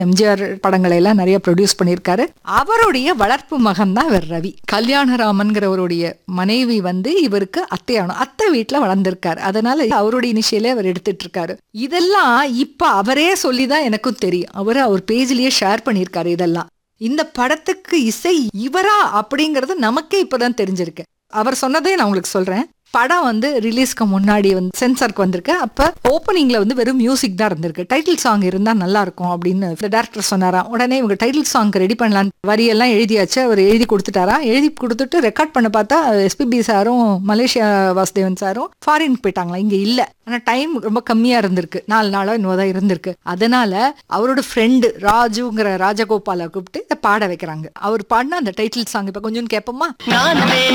எம்ஜிஆர் படங்களை எல்லாம் நிறைய ப்ரொடியூஸ் பண்ணியிருக்காரு அவருடைய வளர்ப்பு மகன் தான் இவர் ரவி கல்யாணராமன்கிறவருடைய மனைவி வந்து இவருக்கு அத்தையானும் அத்தை வீட்டில் வளர்ந்திருக்காரு அதனால அவருடைய இனிஷியலே அவர் எடுத்துட்டு இருக்காரு இதெல்லாம் இப்ப அவரே சொல்லி தான் எனக்கும் தெரியும் அவர் அவர் பேஜ்லயே ஷேர் பண்ணியிருக்காரு இதெல்லாம் இந்த படத்துக்கு இசை இவரா அப்படிங்கிறது நமக்கே இப்பதான் தெரிஞ்சிருக்கு அவர் சொன்னதே நான் உங்களுக்கு சொல்றேன் படம் வந்து ரிலீஸ்க்கு முன்னாடி வந்து சென்சாருக்கு வந்திருக்கு அப்ப ஓப்பனிங்ல வந்து வெறும் மியூசிக் தான் இருந்திருக்கு டைட்டில் சாங் இருந்தா நல்லா இருக்கும் அப்படின்னு டேரக்டர் சொன்னாராம் உடனே இவங்க டைட்டில் சாங் ரெடி பண்ணலாம் வரியெல்லாம் எழுதியாச்சு அவர் எழுதி கொடுத்துட்டாரா எழுதி கொடுத்துட்டு ரெக்கார்ட் பண்ண பார்த்தா எஸ்பிபி சாரும் மலேசியா வாசுதேவன் சாரும் ஃபாரின் போயிட்டாங்களா இங்க இல்ல ஆனா டைம் ரொம்ப கம்மியா இருந்திருக்கு நாலு நாளோ இன்னும் தான் இருந்திருக்கு அதனால அவரோட ஃப்ரெண்டு ராஜுங்கிற ராஜகோபாலை கூப்பிட்டு இதை பாட வைக்கிறாங்க அவர் பாடின அந்த டைட்டில் சாங் இப்ப கொஞ்சம் கேட்போமா நானுமே